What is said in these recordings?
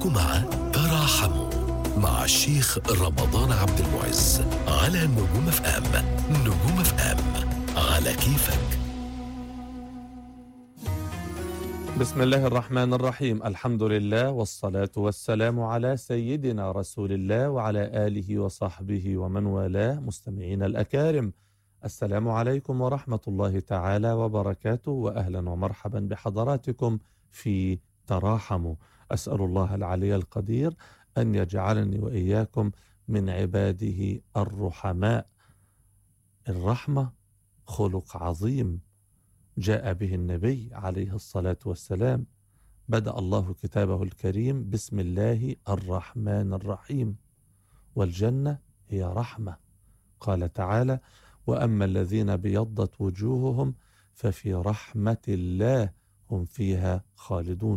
معكم مع تراحموا مع الشيخ رمضان عبد المعز على نجوم اف ام نجوم اف ام على كيفك بسم الله الرحمن الرحيم الحمد لله والصلاة والسلام على سيدنا رسول الله وعلى آله وصحبه ومن والاه مستمعين الأكارم السلام عليكم ورحمة الله تعالى وبركاته وأهلا ومرحبا بحضراتكم في تراحموا أسأل الله العلي القدير أن يجعلني وإياكم من عباده الرحماء الرحمة خلق عظيم جاء به النبي عليه الصلاة والسلام بدأ الله كتابه الكريم بسم الله الرحمن الرحيم والجنة هي رحمة قال تعالى وأما الذين بيضت وجوههم ففي رحمة الله هم فيها خالدون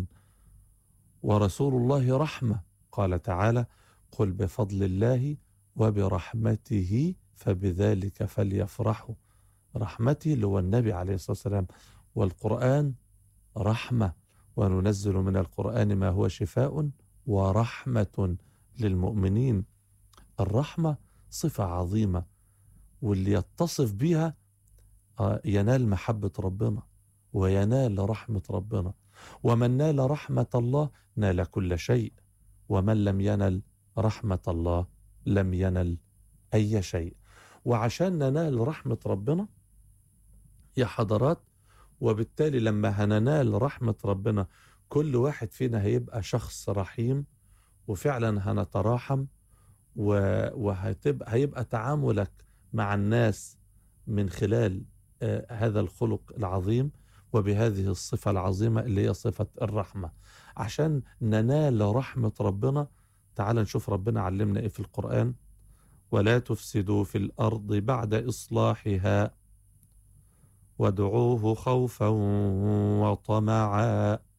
ورسول الله رحمة قال تعالى قل بفضل الله وبرحمته فبذلك فليفرحوا رحمته اللي هو النبي عليه الصلاة والسلام والقرآن رحمة وننزل من القرآن ما هو شفاء ورحمة للمؤمنين الرحمة صفة عظيمة واللي يتصف بها ينال محبة ربنا وينال رحمة ربنا ومن نال رحمة الله نال كل شيء ومن لم ينل رحمة الله لم ينل أي شيء وعشان ننال رحمة ربنا يا حضرات وبالتالي لما هننال رحمة ربنا كل واحد فينا هيبقى شخص رحيم وفعلا هنتراحم وهتبقى هيبقى تعاملك مع الناس من خلال آه هذا الخلق العظيم وبهذه الصفة العظيمة اللي هي صفة الرحمة عشان ننال رحمة ربنا تعال نشوف ربنا علمنا ايه في القرآن ولا تفسدوا في الأرض بعد إصلاحها وادعوه خوفا وطمعا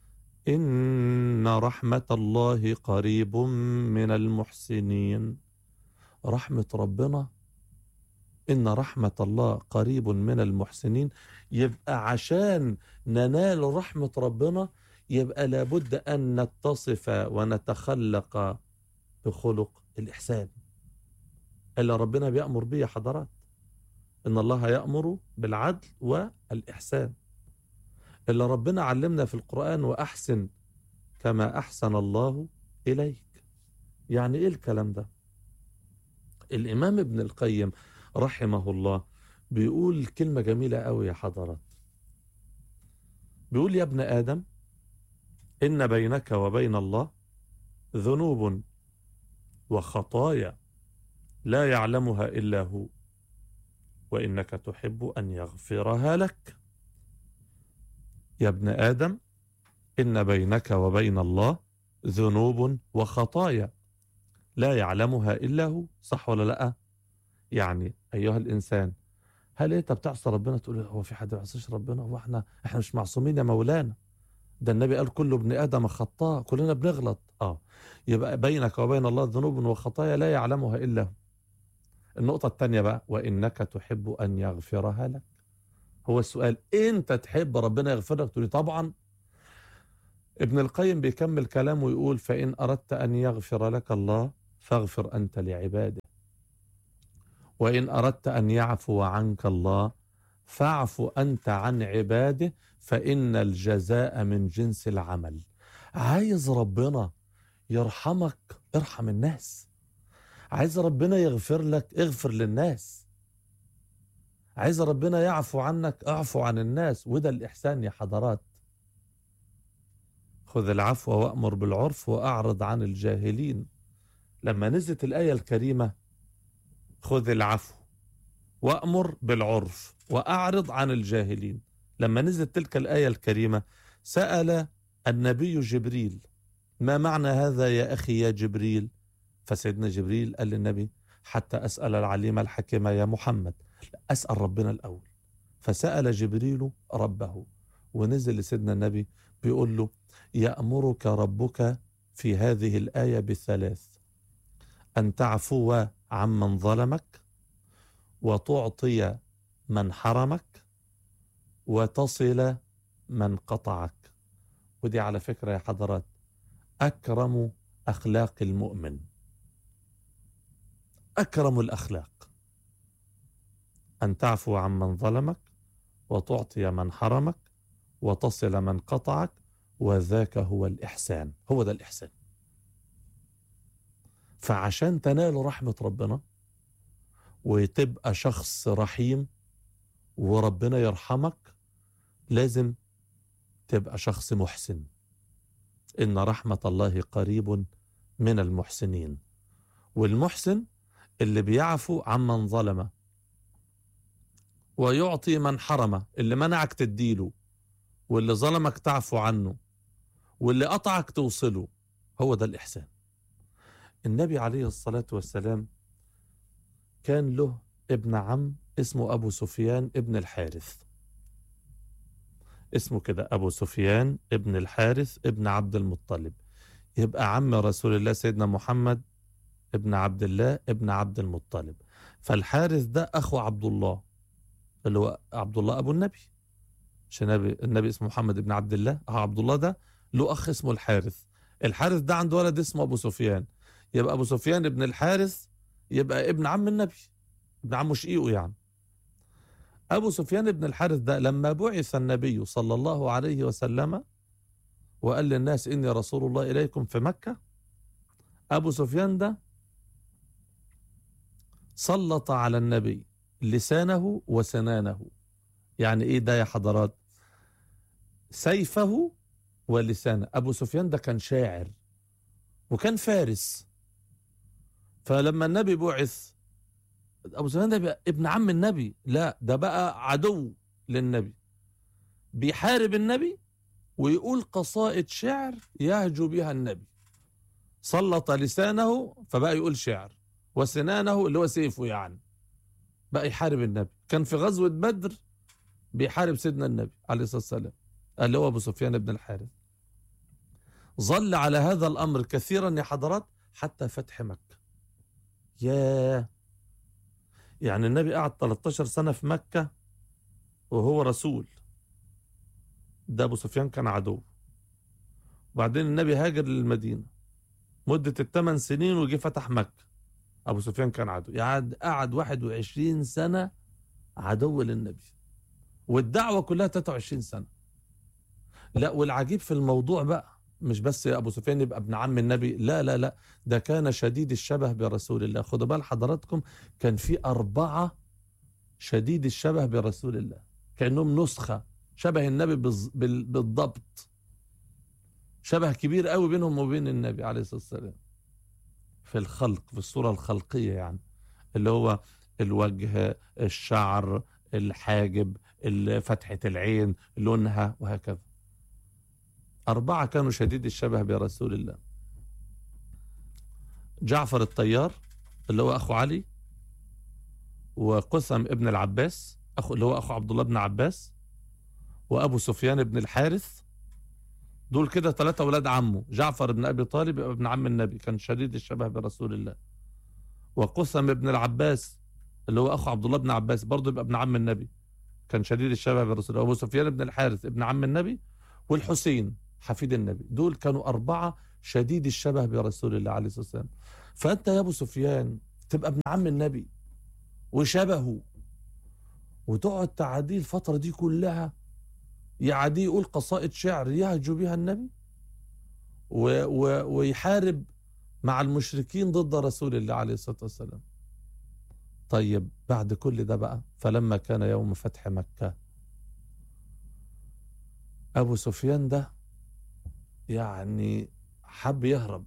إن رحمة الله قريب من المحسنين رحمة ربنا إن رحمة الله قريب من المحسنين يبقى عشان ننال رحمة ربنا يبقى لابد أن نتصف ونتخلق بخلق الإحسان اللي ربنا بيأمر به يا حضرات إن الله يأمر بالعدل والإحسان اللي ربنا علمنا في القرآن وأحسن كما أحسن الله إليك يعني إيه الكلام ده الإمام ابن القيم رحمه الله بيقول كلمة جميلة قوي يا حضرات بيقول يا ابن آدم إن بينك وبين الله ذنوب وخطايا لا يعلمها إلا هو وإنك تحب أن يغفرها لك يا ابن آدم إن بينك وبين الله ذنوب وخطايا لا يعلمها إلا هو صح ولا لأ يعني أيها الإنسان هل أنت بتعصى ربنا تقول هو في حد ما يعصيش ربنا هو احنا احنا مش معصومين يا مولانا ده النبي قال كل ابن آدم خطاء كلنا بنغلط اه يبقى بينك وبين الله ذنوب وخطايا لا يعلمها إلا هو النقطة الثانية بقى وإنك تحب أن يغفرها لك هو السؤال أنت تحب ربنا يغفر لك تقولي طبعا ابن القيم بيكمل كلامه ويقول فإن أردت أن يغفر لك الله فاغفر أنت لعباده وإن أردت أن يعفو عنك الله فاعف أنت عن عباده فإن الجزاء من جنس العمل عايز ربنا يرحمك ارحم الناس عايز ربنا يغفر لك اغفر للناس عايز ربنا يعفو عنك اعفو عن الناس وده الإحسان يا حضرات خذ العفو وأمر بالعرف وأعرض عن الجاهلين لما نزلت الآية الكريمة خذ العفو وأمر بالعرف وأعرض عن الجاهلين لما نزلت تلك الآية الكريمة سأل النبي جبريل ما معنى هذا يا أخي يا جبريل فسيدنا جبريل قال للنبي حتى أسأل العليم الحكيم يا محمد أسأل ربنا الأول فسأل جبريل ربه ونزل لسيدنا النبي بيقول له يأمرك ربك في هذه الآية بالثلاث أن تعفو عمن ظلمك وتعطي من حرمك وتصل من قطعك ودي على فكرة يا حضرات أكرم أخلاق المؤمن أكرم الأخلاق أن تعفو عمن ظلمك وتعطي من حرمك وتصل من قطعك وذاك هو الإحسان هو ده الإحسان فعشان تنال رحمة ربنا وتبقى شخص رحيم وربنا يرحمك لازم تبقى شخص محسن إن رحمة الله قريب من المحسنين والمحسن اللي بيعفو عمن ظلمه ويعطي من حرمه اللي منعك تديله واللي ظلمك تعفو عنه واللي قطعك توصله هو ده الإحسان النبي عليه الصلاة والسلام كان له ابن عم اسمه أبو سفيان ابن الحارث اسمه كده أبو سفيان ابن الحارث ابن عبد المطلب يبقى عم رسول الله سيدنا محمد ابن عبد الله ابن عبد المطلب فالحارث ده أخو عبد الله اللي هو عبد الله أبو النبي مش النبي النبي اسمه محمد ابن عبد الله أخو عبد الله ده له أخ اسمه الحارث الحارث ده عنده ولد اسمه أبو سفيان يبقى أبو سفيان ابن الحارث يبقى ابن عم النبي ابن عمه شقيقه يعني أبو سفيان بن الحارث ده لما بعث النبي صلى الله عليه وسلم وقال للناس إني رسول الله إليكم في مكة أبو سفيان ده سلط على النبي لسانه وسنانه يعني إيه ده يا حضرات سيفه ولسانه أبو سفيان ده كان شاعر وكان فارس فلما النبي بعث ابو سفيان ده بقى ابن عم النبي لا ده بقى عدو للنبي بيحارب النبي ويقول قصائد شعر يهجو بها النبي سلط لسانه فبقى يقول شعر وسنانه اللي هو سيفه يعني بقى يحارب النبي كان في غزوة بدر بيحارب سيدنا النبي عليه الصلاة والسلام اللي هو أبو سفيان بن الحارث ظل على هذا الأمر كثيرا يا حضرات حتى فتح مكة ياه يعني النبي قعد 13 سنة في مكة وهو رسول ده أبو سفيان كان عدو وبعدين النبي هاجر للمدينة مدة الثمان سنين وجي فتح مكة أبو سفيان كان عدو يعني قعد 21 سنة عدو للنبي والدعوة كلها 23 سنة لا والعجيب في الموضوع بقى مش بس ابو سفيان يبقى ابن عم النبي لا لا لا ده كان شديد الشبه برسول الله خدوا بال حضراتكم كان في أربعة شديد الشبه برسول الله كأنهم نسخة شبه النبي بالضبط شبه كبير قوي بينهم وبين النبي عليه الصلاة والسلام في الخلق في الصورة الخلقية يعني اللي هو الوجه الشعر الحاجب فتحة العين لونها وهكذا أربعة كانوا شديد الشبه برسول الله جعفر الطيار اللي هو أخو علي وقسم ابن العباس أخو اللي هو أخو عبد الله بن عباس وأبو سفيان بن الحارث دول كده ثلاثة ولاد عمه جعفر بن أبي طالب ابن عم النبي كان شديد الشبه برسول الله وقسم ابن العباس اللي هو أخو عبد الله بن عباس برضه يبقى ابن عم النبي كان شديد الشبه برسول الله وأبو سفيان بن الحارث ابن عم النبي والحسين حفيد النبي دول كانوا أربعة شديد الشبه برسول الله عليه الصلاة والسلام فأنت يا أبو سفيان تبقى ابن عم النبي وشبهه وتقعد تعاديه الفترة دي كلها يعاديه يقول قصائد شعر يهجو بها النبي و و ويحارب مع المشركين ضد رسول الله عليه الصلاة والسلام طيب بعد كل ده بقى فلما كان يوم فتح مكة أبو سفيان ده يعني حب يهرب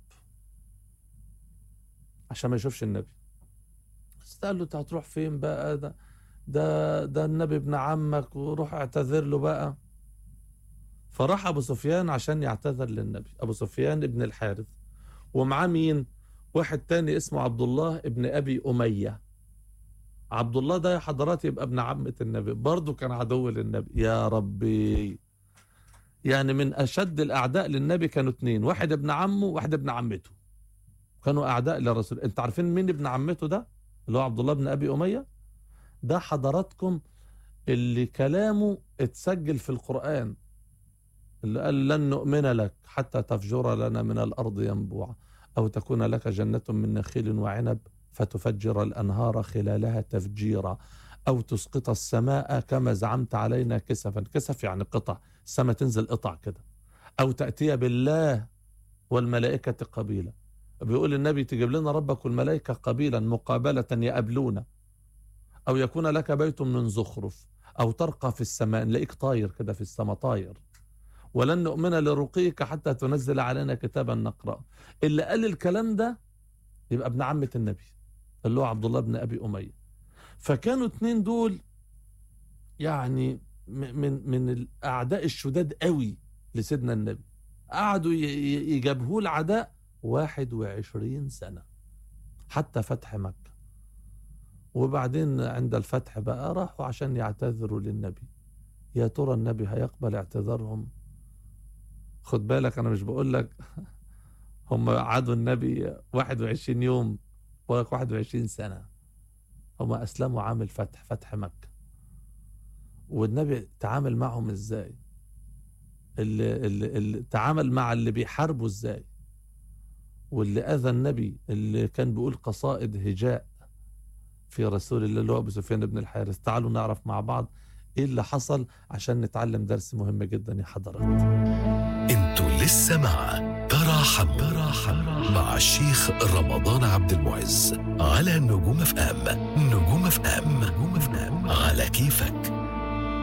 عشان ما يشوفش النبي بس قال له انت هتروح فين بقى ده ده ده النبي ابن عمك وروح اعتذر له بقى فراح ابو سفيان عشان يعتذر للنبي ابو سفيان ابن الحارث ومعاه مين واحد تاني اسمه عبد الله ابن ابي اميه عبد الله ده يا حضرات يبقى ابن عمة النبي برضه كان عدو للنبي يا ربي يعني من أشد الأعداء للنبي كانوا اثنين واحد ابن عمه واحد ابن عمته كانوا أعداء للرسول أنت عارفين مين ابن عمته ده اللي هو عبد الله بن أبي أمية ده حضراتكم اللي كلامه اتسجل في القرآن اللي قال لن نؤمن لك حتى تفجر لنا من الأرض ينبوعا أو تكون لك جنة من نخيل وعنب فتفجر الأنهار خلالها تفجيرا أو تسقط السماء كما زعمت علينا كسفا كسف يعني قطع السماء تنزل قطع كده أو تأتي بالله والملائكة قبيلا بيقول النبي تجيب لنا ربك والملائكة قبيلا مقابلة يقابلونا أو يكون لك بيت من زخرف أو ترقى في السماء نلاقيك طاير كده في السماء طاير ولن نؤمن لرقيك حتى تنزل علينا كتابا نقرأه اللي قال الكلام ده يبقى ابن عمة النبي اللي هو عبد الله بن أبي أمية فكانوا اتنين دول يعني من من الأعداء الشداد قوي لسيدنا النبي قعدوا يجابهوه العداء 21 سنة حتى فتح مكة وبعدين عند الفتح بقى راحوا عشان يعتذروا للنبي يا ترى النبي هيقبل اعتذارهم خد بالك انا مش بقول لك هم عادوا النبي 21 يوم بقول لك 21 سنة هم اسلموا عام الفتح فتح مكة والنبي تعامل معهم ازاي اللي, اللي, اللي تعامل مع اللي بيحاربوا ازاي واللي اذى النبي اللي كان بيقول قصائد هجاء في رسول الله اللي هو ابو سفيان بن الحارث تعالوا نعرف مع بعض ايه اللي حصل عشان نتعلم درس مهم جدا يا حضرات انتوا لسه مع تراحم تراحم مع الشيخ رمضان عبد المعز على نجوم اف ام نجوم اف ام نجوم اف ام على كيفك